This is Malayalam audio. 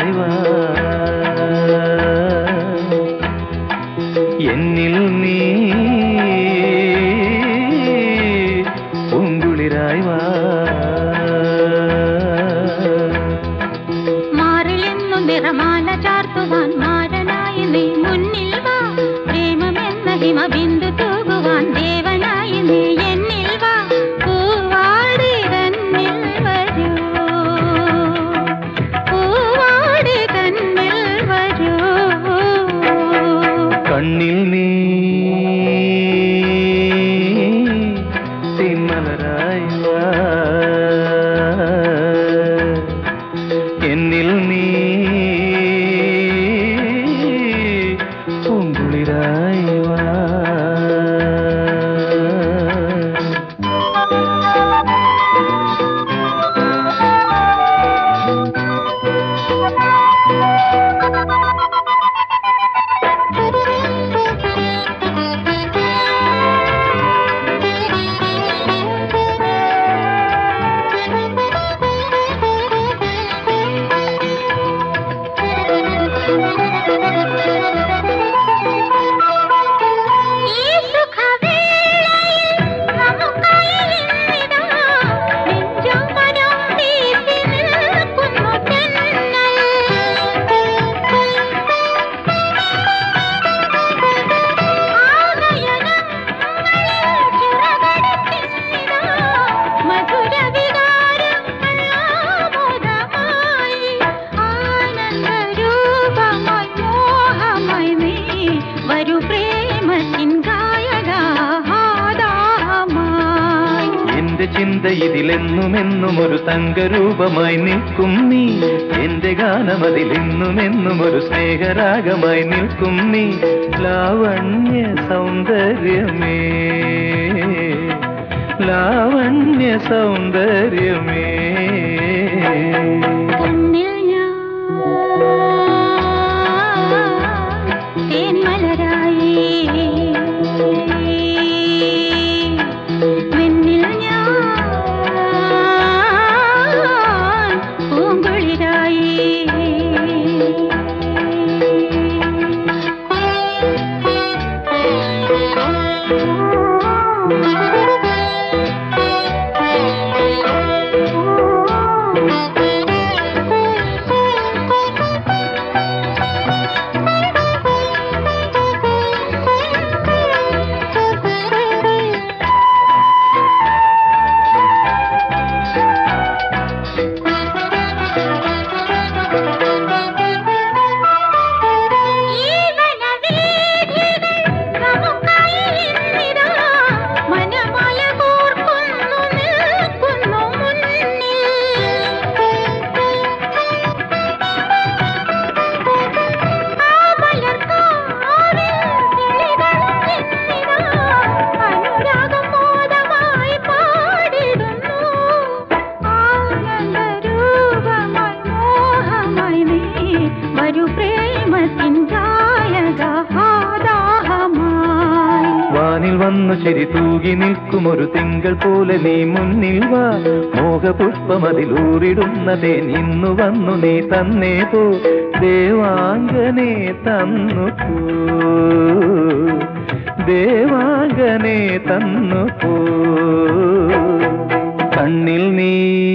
പൂങ്കുളിരായി വാ എന്നിൽ നീ പൂങ്കുളിരായി വാ മാറിലെന്നു നിറമാല ചാർത്തുവാൻ മാരനായി നീ മുന്നിൽ വാ പ്രേമമെന്ന ഹിമബിന്ദു തൂകുവാൻ ദേവനായി നീ എന്നിൽ വാ പൂവാടി തന്നിൽ വരൂ പൂവാടി തന്നിൽ വരൂ കണ്ണിൽ നീ തിന്മലരായി വാ എന്നിൽ നീ പൂങ്കുളിരായി വാ ഈ സുഖവേളയിൽ നമുക്കായി ഇന്നിതാ നെഞ്ചുമരം വീശി നിൽക്കുന്നു തെന്നൽ. ആനയനങ്ങളിൽ ചിറകടിച്ചിന്നിതാ മധുരവികാരങ്ങൾ ആമോദമായി. ആനന്ദരൂപമായി മോഹമായി നീ വരൂ പ്രേമത്തിൻ ഗായകാദാമായി എന്റെ ചിന്ത ഇതിലെന്നുമെന്നും ഒരു തങ്കരൂപമായി നിൽക്കും നീ എന്റെ ഗാനം അതിലെന്നുമെന്നും ഒരു സ്നേഹരാഗമായി നിൽക്കും നീ ലാവണ്യ സൗന്ദര്യമേ ലാവണ്യ സൗന്ദര്യമേ കണ്ണിൽ ഞാൻ തേന്മലരായി വെണ്ണിൽ ഞാൻ പൂങ്കുളിരായി വരൂ പ്രേമത്തിൻ ജായകാദാഹമായി വാനിൽ വന്നു ചെരി തൂകി നിൽക്കും ഒരു തിങ്കൾ പോലെ നീ മുന്നിൽ വാ മോഹപുഷ്പം അതിലൂറിടുന്നതേ ഇന്നു വന്നു നീ തന്നേ പോ ദേവാംഗനെ തന്നു പോ ദേവാംഗനെ തന്നു പോ കണ്ണിൽ നീ